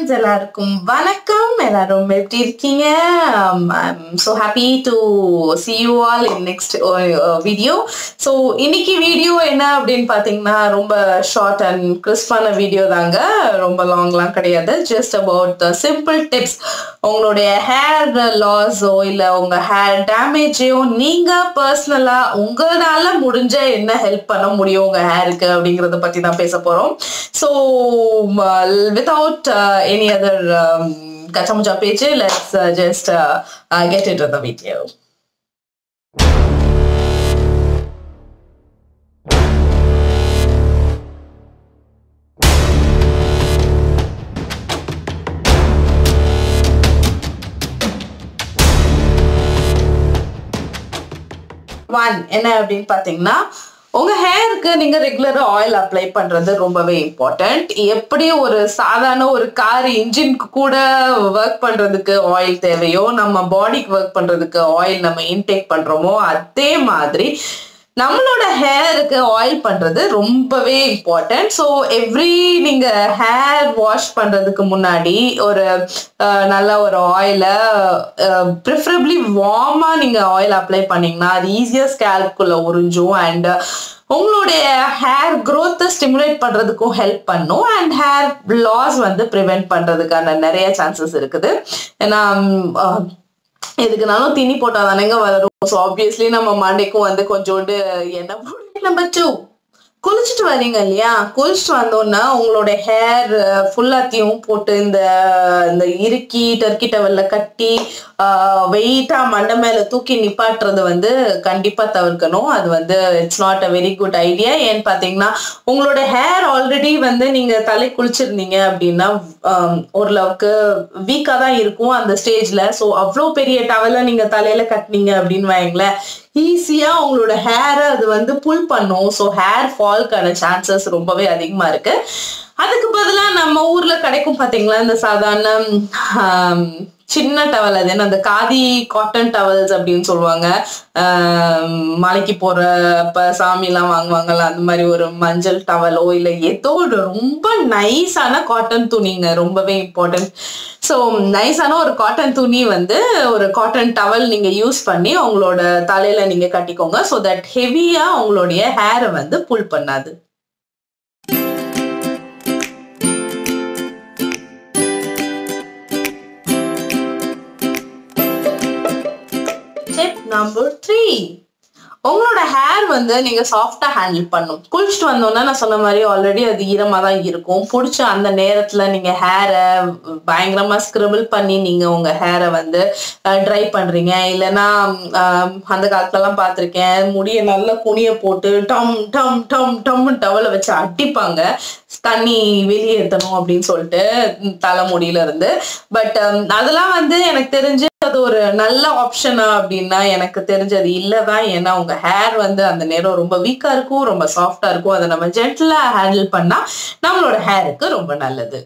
Friends எல்லாருக்கும் வணக்கம் எல்லாரும் எப்படி இருக்கீங்க I'm so happy to see you all in next video so இன்னைக்கு வீடியோ என்ன அப்படின்னு பார்த்தீங்கன்னா ரொம்ப ஷார்ட் அண்ட் கிறிஸ்பான வீடியோ தாங்க ரொம்ப லாங்லாம் கிடையாது ஜஸ்ட் அபவுட் சிம்பிள் டிப்ஸ் உங்களுடைய ஹேர் லாஸோ இல்லை உங்கள் ஹேர் டேமேஜையோ நீங்கள் பர்சனலாக உங்களால முடிஞ்ச என்ன ஹெல்ப் பண்ண முடியும் உங்கள் ஹேருக்கு அப்படிங்கிறத பற்றி தான் பேச போகிறோம் so without uh, any other um, Kachamuja page, let's uh, just uh, uh, get into the video. One என்ன அப்படின்னு பார்த்தீங்கன்னா உங்க ஹேருக்கு நீங்க ரெகுலரா ஆயில் அப்ளை பண்றது ரொம்பவே இம்பார்ட்டன்ட் எப்படி ஒரு சாதாரண ஒரு கார் இன்ஜினுக்கு கூட ஒர்க் பண்றதுக்கு ஆயில் தேவையோ நம்ம பாடிக்கு ஒர்க் பண்றதுக்கு ஆயில் நம்ம இன்டேக் பண்றோமோ அதே மாதிரி நம்மளோட ஹேருக்கு ஆயில் பண்றது ரொம்பவே இம்பார்ட்டன்ட் ஸோ எவ்ரி நீங்க ஹேர் வாஷ் பண்றதுக்கு முன்னாடி ஒரு நல்ல ஒரு ஆயிலை ப்ரிஃபரபிளி வார்மா நீங்க ஆயில் அப்ளை பண்ணீங்கன்னா அது ஈஸியாக ஸ்கேல்குள்ள உறிஞ்சும் அண்ட் உங்களுடைய ஹேர் க்ரோத்தை ஸ்டிமுலேட் பண்ணுறதுக்கும் ஹெல்ப் பண்ணும் அண்ட் ஹேர் லாஸ் வந்து ப்ரிவெண்ட் பண்ணுறதுக்கான நிறைய சான்சஸ் இருக்குது ஏன்னா எதுக்குனாலும் திணி போட்டா தானேங்க வளரும் ஸோ ஆப்வியஸ்லி நம்ம மண்டைக்கும் வந்து கொஞ்சோண்டு என்ன நம்பர் டூ குளிச்சுட்டு வரீங்க இல்லையா குளிச்சுட்டு வந்தோன்னா உங்களோட ஹேர் ஃபுல்லாத்தையும் போட்டு இந்த இந்த இறுக்கி டர்க்கி டவல்ல கட்டி வெயிட்டா மண்டை மேல தூக்கி நிப்பாட்டுறது வந்து கண்டிப்பா தவிர்க்கணும் அது வந்து it's not a very good idea ஏன்னு பாத்தீங்கன்னா உங்களோட ஹேர் ஆல்ரெடி வந்து நீங்க தலை குளிச்சிருந்தீங்க அப்படின்னா ஓரளவுக்கு வீக்கா தான் இருக்கும் அந்த ஸ்டேஜ்ல ஸோ அவ்வளோ பெரிய டவலை நீங்க தலையில கட்டினீங்க அப்படின்னு வைங்களேன் ஈஸியா உங்களோட ஹேரை அது வந்து புல் பண்ணும் ஸோ ஹேர் ஃபால்க்கான சான்சஸ் ரொம்பவே அதிகமா இருக்கு அதுக்கு பதிலாக நம்ம ஊர்ல கிடைக்கும் பாத்தீங்களா இந்த சாதாரண சின்ன டவல் அது என்ன அந்த காதி காட்டன் டவல்ஸ் அப்படின்னு சொல்லுவாங்க மலைக்கு போற அப்ப சாமிலாம் வாங்குவாங்கல்ல அந்த மாதிரி ஒரு மஞ்சள் டவலோ இல்லை ஏதோ ஒரு ரொம்ப நைஸான காட்டன் துணிங்க ரொம்பவே இம்பார்ட்டன்ட் ஸோ நைஸான ஒரு காட்டன் துணி வந்து ஒரு காட்டன் டவல் நீங்க யூஸ் பண்ணி உங்களோட தலையில நீங்க கட்டிக்கோங்க ஸோ தட் ஹெவியா உங்களுடைய ஹேரை வந்து புல் பண்ணாது டிப் நம்பர் த்ரீ உங்களோட ஹேர் வந்து நீங்க சாஃப்டா ஹேண்டில் பண்ணும் குளிச்சுட்டு வந்தோன்னா நான் சொன்ன மாதிரி ஆல்ரெடி அது ஈரமா தான் இருக்கும் பிடிச்ச அந்த நேரத்துல நீங்க ஹேரை பயங்கரமா ஸ்கிரிபிள் பண்ணி நீங்க உங்க ஹேரை வந்து ட்ரை பண்றீங்க இல்லைன்னா அந்த காலத்துலலாம் பார்த்துருக்கேன் முடிய நல்லா குனிய போட்டு டம் டம் டம் டம் டவலை வச்சு அடிப்பாங்க தண்ணி வெளியேற்றணும் அப்படின்னு சொல்லிட்டு தலைமுடியில இருந்து பட் அதெல்லாம் வந்து எனக்கு தெரிஞ்சு அது ஒரு நல்ல ஆப்ஷனா அப்படின்னா எனக்கு தெரிஞ்சது இல்லதான் ஏன்னா உங்க ஹேர் வந்து அந்த நேரம் ரொம்ப வீக்கா இருக்கும் ரொம்ப சாஃப்டா இருக்கும் அதை நம்ம ஜென்டலா ஹேண்டில் பண்ணா நம்மளோட ஹேருக்கு ரொம்ப நல்லது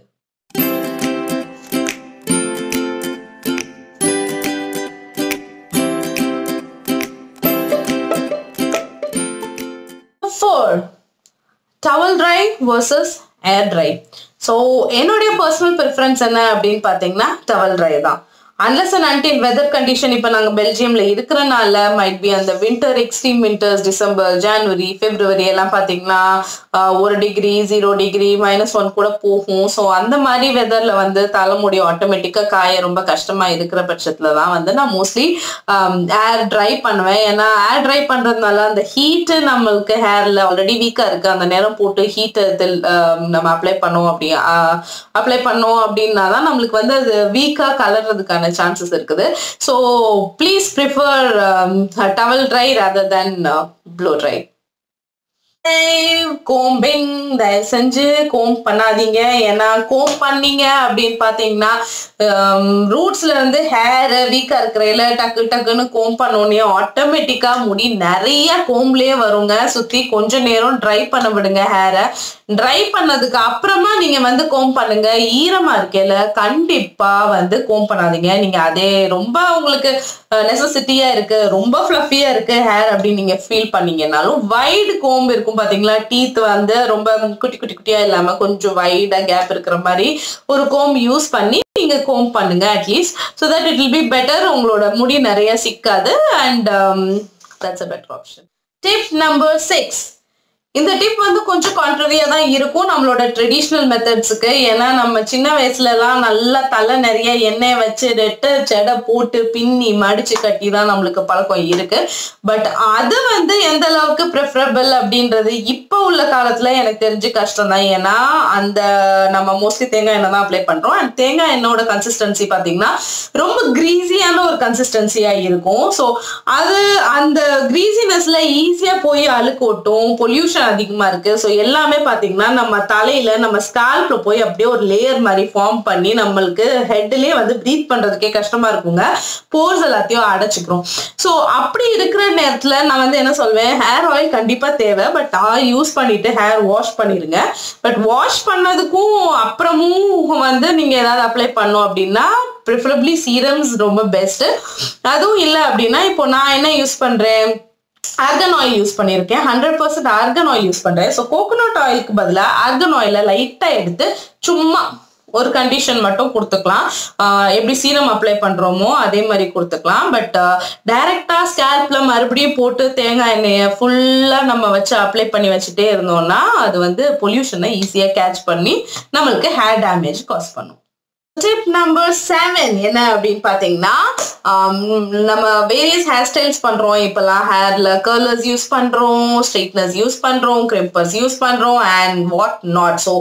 four towel dry versus air dry so என்னுடைய பர்சனல் ப்ரிஃபரன்ஸ் என்ன அப்படின்னு பார்த்தீங்கன்னா டவல் ட்ரை தான் unless and until weather condition இப்போ நாங்கள் பெல்ஜியம்ல இருக்கிறனால மைட் பி அந்த winter extreme winters December January February எல்லாம் பார்த்தீங்கன்னா ஒரு degree zero degree minus one கூட போகும் ஸோ அந்த மாதிரி வெதர்ல வந்து தலைமுடி ஆட்டோமேட்டிக்காக காய ரொம்ப கஷ்டமா இருக்கிற பட்சத்துல தான் வந்து நான் மோஸ்ட்லி ஏர் ட்ரை பண்ணுவேன் ஏன்னா ஏர் ட்ரை பண்றதுனால அந்த ஹீட்டு நம்மளுக்கு ஹேர்ல ஆல்ரெடி வீக்கா இருக்கு அந்த நேரம் போட்டு ஹீட்டு நம்ம அப்ளை பண்ணோம் அப்படி அப்ளை பண்ணோம் அப்படின்னா தான் நம்மளுக்கு வந்து அது வீக்கா கலர்றதுக்கான சான்சஸ் இருக்குது so please prefer towel dry rather than blow dry combing தயவு செஞ்சு கோம் பண்ணாதீங்க ஏன்னா கோம் பண்ணீங்க அப்படின்னு பாத்தீங்கன்னா ரூட்ஸ்ல இருந்து ஹேர் வீக்கா இருக்கிறதுல டக்கு டக்குன்னு கோம் பண்ணோடனே ஆட்டோமேட்டிக்கா முடி நிறைய கோம்லயே வருங்க சுத்தி கொஞ்ச நேரம் ட்ரை பண்ண விடுங்க ஹேரை ட்ரை பண்ணதுக்கு அப்புறமா நீங்க வந்து கோம் பண்ணுங்க ஈரமா இருக்கேல கண்டிப்பா வந்து கோம் பண்ணாதீங்க நீங்க அதே ரொம்ப உங்களுக்கு நெசசிட்டியா இருக்கு ரொம்ப ஃப்ளஃபியா இருக்கு ஹேர் அப்படின்னு நீங்க ஃபீல் பண்ணீங்கன்னாலும் வைடு கோம்பு இருக்கும் இருக்கும் பாத்தீங்களா டீத் வந்து ரொம்ப குட்டி குட்டி குட்டியா இல்லாம கொஞ்சம் வைடா கேப் இருக்கிற மாதிரி ஒரு கோம் யூஸ் பண்ணி நீங்க கோம் பண்ணுங்க at least so that it will be better உங்களோட முடி நிறைய சிக்காது and that's a better option tip number six இந்த டிப் வந்து கொஞ்சம் கான்ட்ரவியா தான் இருக்கும் நம்மளோட ட்ரெடிஷ்னல் மெத்தட்ஸுக்கு ஏன்னா நம்ம சின்ன வயசுல எல்லாம் நல்லா தலை நிறைய எண்ணெய் வச்சு ரெட்டை செடை போட்டு பின்னி மடிச்சு கட்டி தான் நம்மளுக்கு பழக்கம் இருக்கு பட் அது வந்து எந்த அளவுக்கு ப்ரிஃபரபிள் அப்படின்றது இப்போ உள்ள காலத்துல எனக்கு தெரிஞ்சு கஷ்டம் தான் ஏன்னா அந்த நம்ம மோஸ்ட்லி தேங்காய் எண்ணெய் தான் அப்ளை பண்றோம் அண்ட் தேங்காய் எண்ணெயோட கன்சிஸ்டன்சி பாத்தீங்கன்னா ரொம்ப கிரீஸியான ஒரு கன்சிஸ்டன்சியா இருக்கும் ஸோ அது அந்த கிரீசினஸ்ல ஈஸியா போய் அழுக்கு ஒட்டும் பொல்யூஷன் அதிகமா இருக்கு ஸோ எல்லாமே பாத்தீங்கன்னா நம்ம தலையில நம்ம ஸ்கால்ப்ல போய் அப்படியே ஒரு லேயர் மாதிரி ஃபார்ம் பண்ணி நம்மளுக்கு ஹெட்லயே வந்து ப்ரீத் பண்றதுக்கே கஷ்டமா இருக்குங்க போர்ஸ் எல்லாத்தையும் அடைச்சிக்கிறோம் ஸோ அப்படி இருக்கிற நேரத்துல நான் வந்து என்ன சொல்வேன் ஹேர் ஆயில் கண்டிப்பா தேவை பட் ஆயில் யூஸ் பண்ணிட்டு ஹேர் வாஷ் பண்ணிருங்க பட் வாஷ் பண்ணதுக்கும் அப்புறமும் வந்து நீங்க ஏதாவது அப்ளை பண்ணோம் அப்படின்னா ப்ரிஃபரபிளி சீரம்ஸ் ரொம்ப பெஸ்ட் அதுவும் இல்லை அப்படின்னா இப்போ நான் என்ன யூஸ் பண்றேன் ஆர்கன் ஆயில் யூஸ் பண்ணியிருக்கேன் hundred percent argan oil use பண்றேன் ஸோ கோகோனட் ஆயிலுக்கு பதிலாக ஆர்கன் ஆயிலை லைட்டாக எடுத்து சும்மா ஒரு கண்டிஷன் மட்டும் கொடுத்துக்கலாம் ஆஹ் எப்படி சீரம் அப்ளை பண்றோமோ அதே மாதிரி கொடுத்துக்கலாம் பட் டைரக்டா ஸ்கேல்ப்ல மறுபடியும் போட்டு தேங்காய் எண்ணெயை ஃபுல்லா நம்ம வச்சு அப்ளை பண்ணி வச்சுட்டே இருந்தோம்னா அது வந்து பொல்யூஷனை ஈஸியா கேட்ச் பண்ணி நம்மளுக்கு ஹேர் டேமேஜ் காஸ் பண்ணும் டிப் நம்பர் செவன் என்ன அப்படின்னு பாத்தீங்கன்னா ஆம், நம்ம வேரியஸ் ஹேர் ஸ்டைல்ஸ் பண்றோம் இப்பெல்லாம் ஹேர்ல கர்லர்ஸ் யூஸ் பண்றோம் ஸ்ட்ரைட்னர்ஸ் யூஸ் பண்றோம் கிரிம்பர்ஸ் யூஸ் பண்றோம் and what not so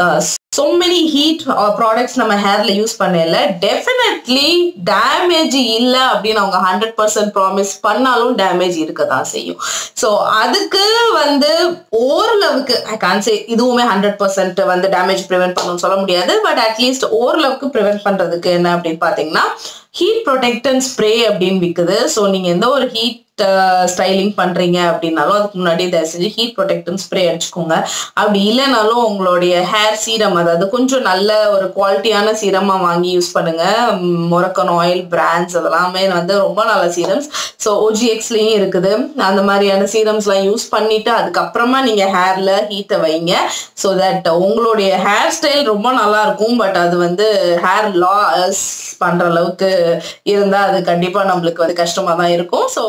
so many heat products நம்ம ஹேர்ல யூஸ் பண்ணல டெஃபினெட்லி டேமேஜ் இல்லை அப்படின்னு அவங்க ஹண்ட்ரட் பர்சன்ட் ப்ராமிஸ் பண்ணாலும் டேமேஜ் இருக்க தான் செய்யும் ஸோ அதுக்கு வந்து ஓரளவுக்கு ஐ கான் சே இதுவுமே ஹண்ட்ரட் பர்சன்ட் வந்து டேமேஜ் ப்ரிவென்ட் பண்ணணும்னு சொல்ல முடியாது பட் அட்லீஸ்ட் ஓரளவுக்கு ப்ரிவென்ட் பண்றதுக்கு என்ன அப்படின்னு பார்த்தீங்கன்னா ஹீட் ப்ரொடெக்டன் ஸ்ப்ரே அப்படின்னு விற்குது ஸோ நீங்க எந்த ஒரு ஹீட் ஸ்டைலிங் பண்றீங்க அப்படின்னாலும் அதுக்கு முன்னாடி தயவு செஞ்சு ஹீட் ப்ரொடெக்டன் ஸ்ப்ரே அடிச்சுக்கோங்க அப்படி இல்லைனாலும் உங்களுடைய ஹேர் சீரம் அதாவது கொஞ்சம் நல்ல ஒரு குவாலிட்டியான சீரமா வாங்கி யூஸ் பண்ணுங்க மொரக்கன் ஆயில் பிராண்ட்ஸ் அதெல்லாமே வந்து ரொம்ப நல்ல சீரம்ஸ் ஸோ ஓஜிஎக்ஸ்லயும் இருக்குது அந்த மாதிரியான சீரம்ஸ்லாம் யூஸ் பண்ணிட்டு அதுக்கப்புறமா நீங்க ஹேர்ல ஹீட்டை வைங்க ஸோ தட் உங்களுடைய ஹேர் ஸ்டைல் ரொம்ப நல்லா இருக்கும் பட் அது வந்து ஹேர் லாஸ் பண்ற அளவுக்கு இருந்தா அது கண்டிப்பா நம்மளுக்கு வந்து கஷ்டமா தான் இருக்கும் so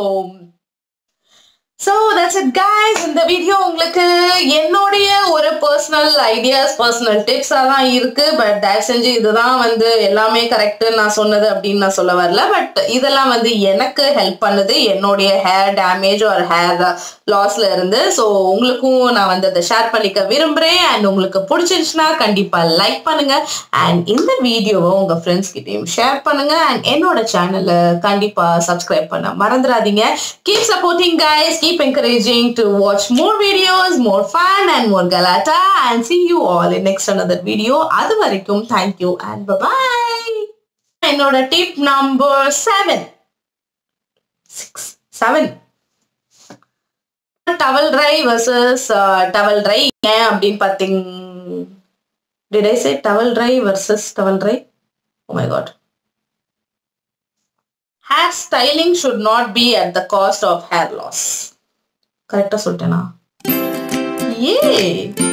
so that's it guys இந்த வீடியோ உங்களுக்கு என்னுடைய ஒரு பர்சனல் ஐடியாஸ் பர்சனல் டிப்ஸாக தான் இருக்கு பட் தயவு செஞ்சு இதுதான் வந்து எல்லாமே கரெக்டு நான் சொன்னது அப்படின்னு நான் சொல்ல வரல பட் இதெல்லாம் வந்து எனக்கு ஹெல்ப் பண்ணுது என்னுடைய ஹேர் டேமேஜ் ஒரு ஹேர் லாஸ்ல இருந்து ஸோ உங்களுக்கும் நான் வந்து அதை ஷேர் பண்ணிக்க விரும்புகிறேன் அண்ட் உங்களுக்கு பிடிச்சிருச்சுன்னா கண்டிப்பாக லைக் பண்ணுங்க அண்ட் இந்த வீடியோவை உங்கள் ஃப்ரெண்ட்ஸ் கிட்டேயும் ஷேர் பண்ணுங்க அண்ட் என்னோட சேனலை கண்டிப்பாக சப்ஸ்கிரைப் பண்ண மறந்துடாதீங்க keep supporting guys keep encouraging to watch more videos more fun and more galata and see you all in next another video அது வரைக்கும் thank you and bye bye என்னோட tip number seven six seven towel dry versus towel dry ஏன் அப்படின்னு பார்த்தீங்க did I say towel dry versus towel dry oh my god hair styling should not be at the cost of hair loss கரெக்டாக சொல்லிட்டேனா ஏ